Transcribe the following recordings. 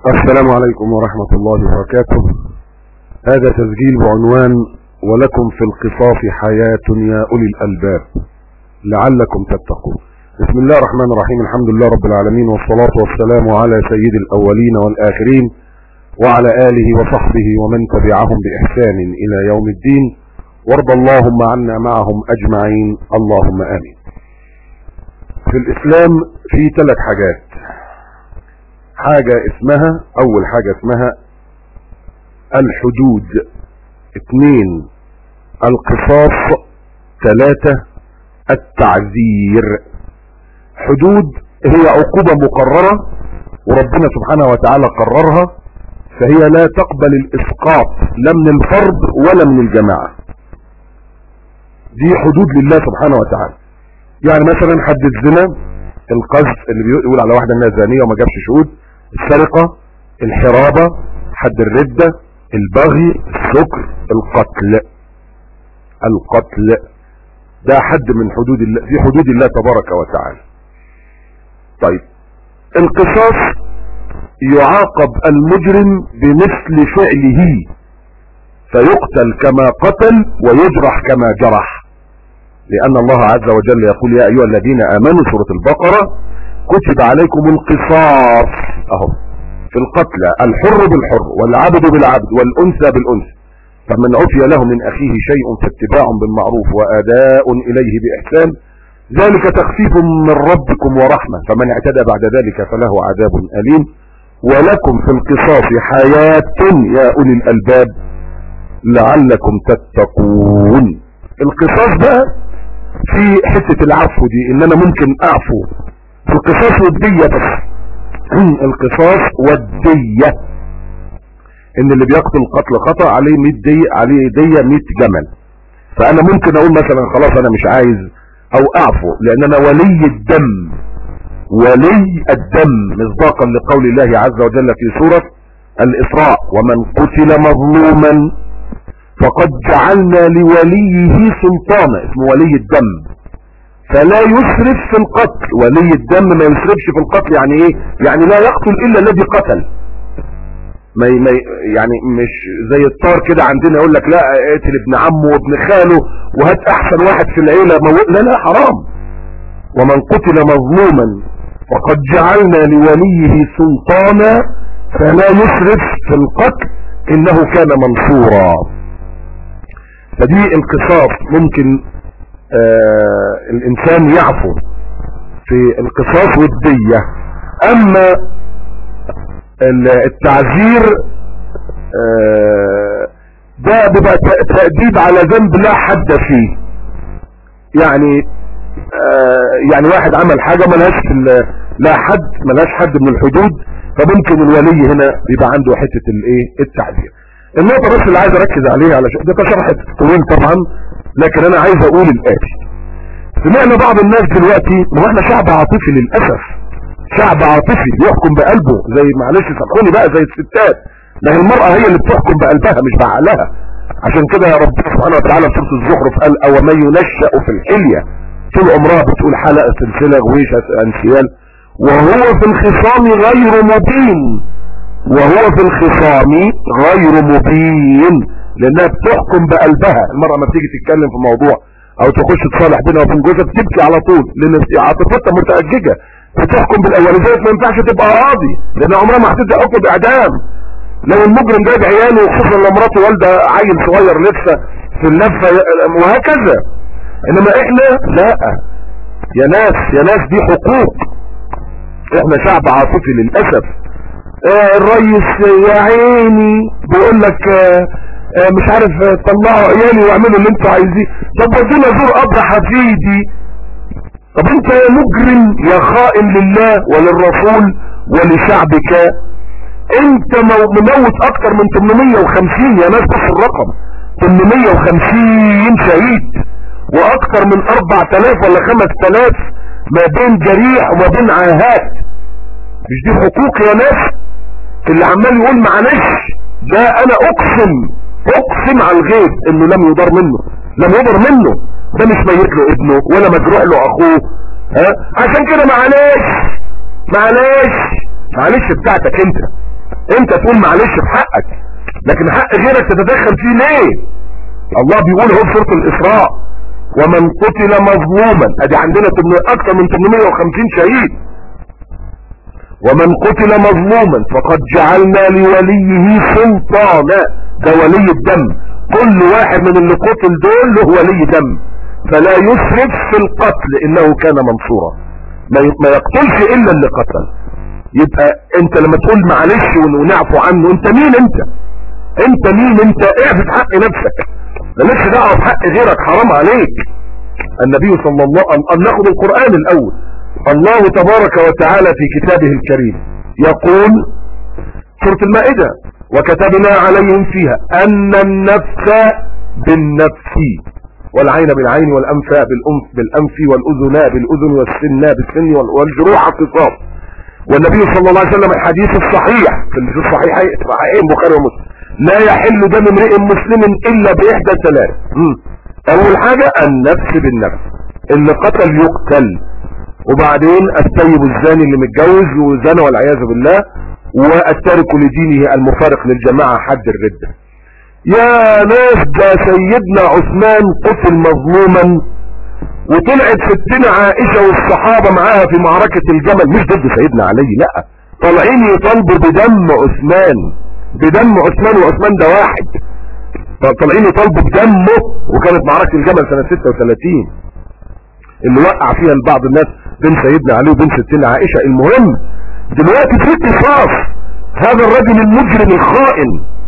السلام عليكم ورحمة الله وبركاته هذا تسجيل بعنوان ولكم في القصاص حياة يا أولي الألباب لعلكم تتقون بسم الله الرحمن الرحيم الحمد لله رب العالمين والصلاة والسلام على سيد الأولين والآخرين وعلى آله وصحبه ومن تبعهم بإحسان إلى يوم الدين وارض اللهم عنا معهم أجمعين اللهم آمين في الإسلام في ثلاث حاجات حاجة اسمها اول حاجة اسمها الحدود اثنين القصاص ثلاثة التعذير حدود هي عقوبة مقررة وربنا سبحانه وتعالى قررها فهي لا تقبل الاسقاط لا من الفرد ولا من الجماعة دي حدود لله سبحانه وتعالى يعني مثلا حد الزنا القذف اللي بيقول على واحدة انها زانية وما جابش شهود السرقة الحرابة حد الردة البغي السكر القتل القتل ده حد من حدود الله في حدود الله تبارك وتعالى طيب القصاص يعاقب المجرم بمثل فعله فيقتل كما قتل ويجرح كما جرح لأن الله عز وجل يقول يا أيها الذين آمنوا سورة البقرة كتب عليكم القصاص اهو في القتلى الحر بالحر والعبد بالعبد والانثى بالانثى فمن عفي له من اخيه شيء فاتباع بالمعروف واداء اليه باحسان ذلك تخفيف من ربكم ورحمة فمن اعتدى بعد ذلك فله عذاب أليم ولكم في القصاص حياة يا أولي الألباب لعلكم تتقون القصاص بقى في حتة العفو دي ان انا ممكن اعفو في القصاص والدية بس القصاص والدية ان اللي بيقتل قتل خطأ عليه 100 دية عليه دية 100 جمل فانا ممكن اقول مثلا خلاص انا مش عايز او اعفو لان انا ولي الدم ولي الدم مصداقا لقول الله عز وجل في سورة الاسراء ومن قتل مظلوما فقد جعلنا لوليه سلطانا اسمه ولي الدم فلا يسرف في القتل ولي الدم ما يسرفش في القتل يعني ايه يعني لا يقتل الا الذي قتل ما ما يعني مش زي الطار كده عندنا يقول لك لا اقتل ابن عمه وابن خاله وهات احسن واحد في العيلة مو... لا لا حرام ومن قتل مظلوما فقد جعلنا لوليه سلطانا فلا يسرف في القتل انه كان منصورا فدي القصاص ممكن آه الانسان يعفو في القصاص والدية اما التعذير آه ده بيبقى تأديب على ذنب لا حد فيه يعني آه يعني واحد عمل حاجة ملهاش لا حد ملهاش حد من الحدود فممكن الولي هنا بيبقى عنده حتة الايه التعذير النقطة بس اللي عايز اركز عليها على ده شرحت طويل طبعا لكن انا عايز اقول الاتي سمعنا بعض الناس دلوقتي ما احنا شعب عاطفي للاسف شعب عاطفي بيحكم بقلبه زي معلش سامحوني بقى زي الستات لكن المرأة هي اللي بتحكم بقلبها مش بعقلها عشان كده يا رب سبحانه وتعالى في سورة الزخرف قال او من ينشأ في الحلية طول عمرها بتقول حلقة سلسلة غويشة انسيال وهو في الخصام غير مبين وهو في الخصام غير مبين لانها بتحكم بقلبها المرأة ما بتيجي تتكلم في موضوع او تخش تصالح بينها وبين جوزها بتبكي على طول لان عاطفتها متأججة بتحكم بالاولويات ما ينفعش تبقى راضي لان عمرها ما هتدي حكم باعدام لو المجرم جايب عياله وخصوصا لو مراته والده عيل صغير لسه في اللفه وهكذا انما احنا لا يا ناس يا ناس دي حقوق احنا شعب عاطفي للاسف آه الريس يا عيني بيقول لك آه آه مش عارف طلعوا عيالي واعملوا اللي انتوا عايزين طب ودونا زور قبر حفيدي طب انت يا مجرم يا خائن لله وللرسول ولشعبك انت مموت اكتر من 850 يا ناس بس الرقم 850 شهيد واكتر من 4000 ولا 5000 ما بين جريح وما بين عاهات مش دي حقوق يا ناس اللي عمال يقول معلش ده انا اقسم اقسم على الغيب انه لم يضر منه لم يضر منه ده مش ميت له ابنه ولا مجروح له اخوه ها عشان كده معلش معلش معلش بتاعتك انت انت تقول معلش في حقك لكن حق غيرك تتدخل فيه ليه الله بيقول هو في سوره الاسراء ومن قتل مظلوما ادي عندنا اكثر من 850 شهيد ومن قتل مظلوما فقد جعلنا لوليه سلطانا ده ولي الدم كل واحد من اللي قتل دول له ولي دم فلا يسرف في القتل انه كان منصورا ما يقتلش الا اللي قتل يبقى انت لما تقول معلش ونعفو عنه انت مين انت انت مين انت اعفت حق نفسك مالكش دعوه بحق غيرك حرام عليك النبي صلى الله عليه وسلم ناخد القران الاول الله تبارك وتعالى في كتابه الكريم يقول سورة المائدة وكتبنا عليهم فيها أن النفس بالنفس والعين بالعين والأنف بالأنف بالأنف والأذن بالأذن والسن بالسن والجروح قصاص والنبي صلى الله عليه وسلم الحديث الصحيح في الصحيحين صحيحين بخاري ومسلم لا يحل دم امرئ مسلم إلا بإحدى ثلاث أول حاجة النفس بالنفس اللي قتل يقتل وبعدين السيب الزاني اللي متجوز وزنى والعياذ بالله والتارك لدينه المفارق للجماعة حد الردة يا ناس ده سيدنا عثمان قتل مظلوما وطلعت ستنا عائشة والصحابة معاها في معركة الجمل مش ضد سيدنا علي لا طالعين يطالبوا بدم عثمان بدم عثمان وعثمان ده واحد طالعين يطالبوا بدمه وكانت معركة الجمل سنة 36 اللي وقع فيها لبعض الناس بين سيدنا علي وبين ستنا عائشة المهم دلوقتي في قصاص هذا الرجل المجرم الخائن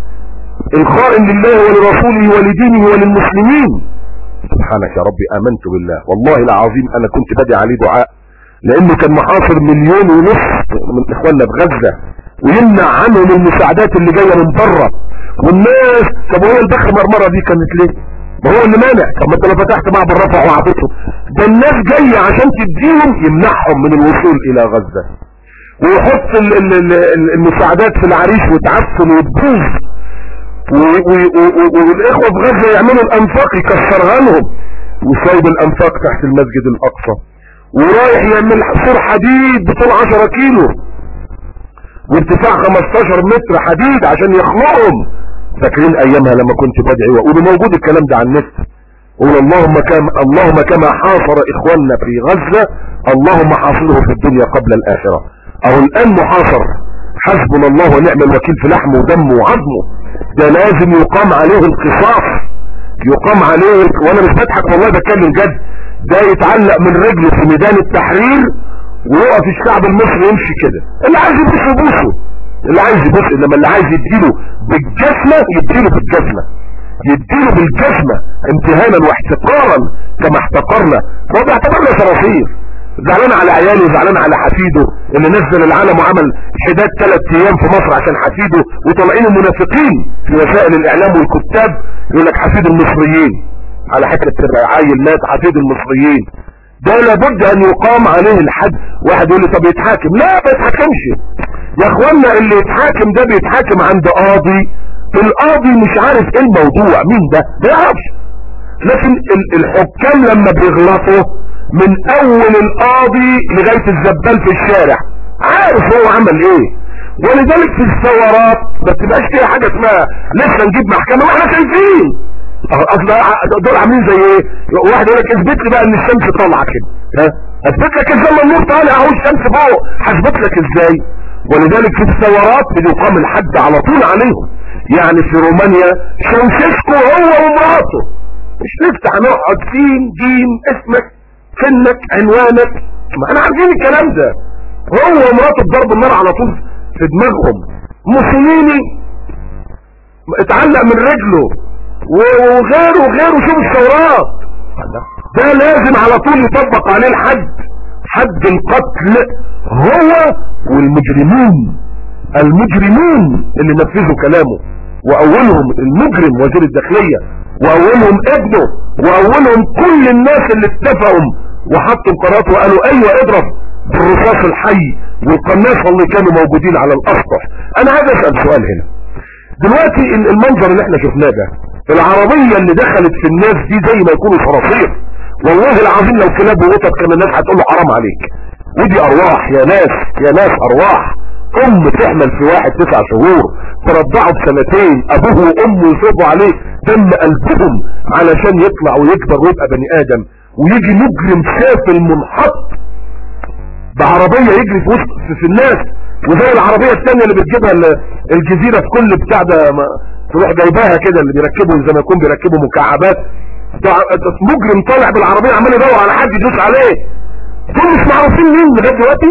الخائن لله ولرسوله ولدينه وللمسلمين سبحانك يا ربي امنت بالله والله العظيم انا كنت بدي عليه دعاء لانه كان محاصر مليون ونصف من اخواننا بغزة ويمنع عنهم المساعدات اللي جاية من بره والناس طب وهي البخ مرمرة دي كانت ليه ما هو اللي مانع طب ما انت لو فتحت معبر رفع وعطيته ده الناس جاية عشان تديهم يمنعهم من الوصول الى غزة ويحط ال ال ال المساعدات في العريش وتعفن وتبوظ والاخوة في غزة يعملوا الانفاق يكسرها لهم وسايب الانفاق تحت المسجد الاقصى ورايح يعمل سور حديد بطول 10 كيلو وارتفاع 15 متر حديد عشان يخلقهم فاكرين ايامها لما كنت بدعي واقول موجود الكلام ده على النت قول اللهم كما اللهم كما حاصر اخواننا في غزة اللهم حاصره في الدنيا قبل الاخرة او الان محاصر حسبنا الله ونعم الوكيل في لحمه ودمه وعظمه ده لازم يقام عليه القصاص يقام عليه وانا مش بضحك والله بتكلم جد ده يتعلق من رجله في ميدان التحرير ويقف الشعب المصري يمشي كده اللي عايز يبوس يبوسه اللي عايز يبوس انما اللي عايز يديله بالجسمة يديله بالجسمة يديله بالجسمة امتهانا واحتقارا كما احتقرنا هو بيعتبرنا صراصير زعلان على عياله زعلان على حفيده اللي نزل العالم وعمل حداد ثلاث ايام في مصر عشان حفيده وطالعين المنافقين في وسائل الاعلام والكتاب يقول لك حفيد المصريين على حته عيل مات حفيد المصريين ده لابد ان يقام عليه الحد واحد يقول لي طب يتحاكم لا ما يتحاكمش يا اخوانا اللي يتحاكم ده بيتحاكم عند قاضي القاضي مش عارف ايه الموضوع مين ده ما يعرفش لكن الحكام لما بيغلطوا من اول القاضي لغاية الزبال في الشارع عارف هو عمل ايه ولذلك في الثورات ما تبقاش فيها حاجة اسمها لسه نجيب محكمة ما احنا شايفين اصل دول عاملين زي ايه واحد يقول لك اثبت لي بقى ان الشمس طالعه كده ها اثبت لك ازاي النور طالع اهو الشمس فوق هثبت لك ازاي ولذلك في الثورات بيقام الحد على طول عليهم يعني في رومانيا شوشسكو هو ومراته مش نفتح نقعد سين جيم اسمك سنك عنوانك ما احنا عارفين الكلام ده هو ومراته بضرب النار على طول في دماغهم موسوليني اتعلق من رجله وغيره وغيره شوف الثورات ده لازم على طول يطبق عليه الحد حد القتل هو والمجرمين المجرمين اللي نفذوا كلامه واولهم المجرم وزير الداخلية واولهم ابنه واولهم كل الناس اللي اتفقوا وحطوا القرارات وقالوا ايوه اضرب بالرصاص الحي والقناصة اللي كانوا موجودين على الاسطح انا عايز اسأل سؤال هنا دلوقتي المنظر اللي احنا شفناه ده العربية اللي دخلت في الناس دي زي ما يكونوا صراصير والله العظيم لو كلاب وقطط كان الناس هتقول له حرام عليك ودي ارواح يا ناس يا ناس ارواح ام تحمل في واحد تسع شهور ترضعه بسنتين ابوه وامه يصرفوا عليه دم قلبهم علشان يطلع ويكبر ويبقى بني ادم ويجي مجرم سافل منحط بعربية يجري في وسط في, في الناس وزي العربية الثانية اللي بتجيبها ال- الجزيرة في كل بتاع ده ما- تروح جايباها كده اللي بيركبوا زي ما يكون بيركبوا مكعبات ده مجرم طالع بالعربية عمال يدور على حد يدوس عليه دول مش معروفين مين لغاية دلوقتي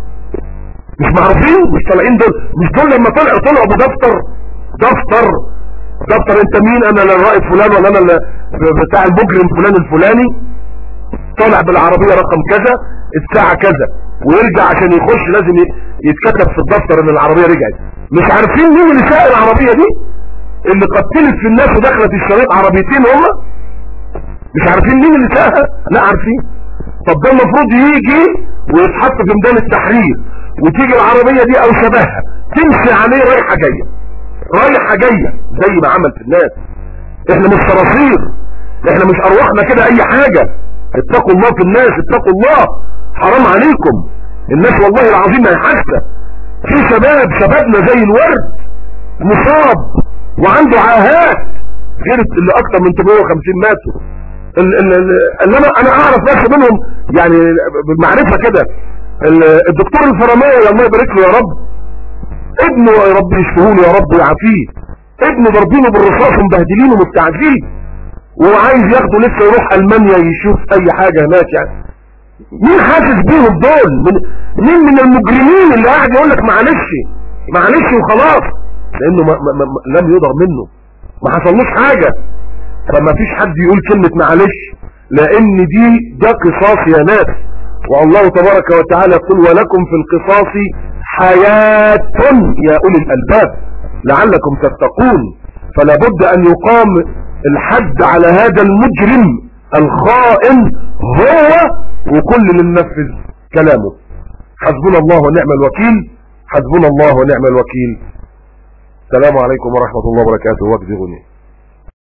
مش معروفين مش طالعين دول مش دول لما طلعوا طلعوا بدفتر دفتر دفتر انت مين انا لا الرائد فلان ولا انا ال- بتاع المجرم فلان الفلاني طالع بالعربية رقم كذا الساعة كذا ويرجع عشان يخش لازم ي- يتكتب في الدفتر ان العربية رجعت مش عارفين مين اللي ساق العربية دي اللي قتلت في الناس ودخلت الشريط عربيتين هما مش عارفين مين اللي ساقها لا عارفين طب ده المفروض يجي ويتحط في ميدان التحرير وتيجي العربية دي او شبهها تمشي عليه رايحة جاية رايحة جاية زي ما عمل في الناس احنا مش صراصير احنا مش ارواحنا كده اي حاجة اتقوا الله في الناس اتقوا الله حرام عليكم الناس والله العظيم ما يحاسة في شباب شبابنا زي الورد مصاب وعنده عاهات غير اللي اكتر من 850 ماتوا ال- ال- ال- اللي انا انا اعرف ناس منهم يعني بالمعرفة كده ال- الدكتور الفرماوي الله يبارك له يا رب ابنه يا رب يشفهونه يا رب ويعافيه ابنه ضاربينه بالرصاص ومبهدلينه ومستعجلين وهو عايز ياخده لسه يروح المانيا يشوف اي حاجة هناك يعني مين حاسس بيهم دول من مين من المجرمين اللي قاعد يقول لك معلش معلش وخلاص لانه ما ما ما لم يضر منه ما حصلوش حاجة فما فيش حد يقول كلمة معلش لان دي ده قصاص يا ناس والله تبارك وتعالى يقول ولكم في القصاص حياة يا اولي الالباب لعلكم تتقون فلا بد ان يقام الحد على هذا المجرم الخائن هو وكل اللي ننفذ كلامه حسبنا الله ونعم الوكيل حسبنا الله ونعم الوكيل السلام عليكم ورحمة الله وبركاته واجزي غني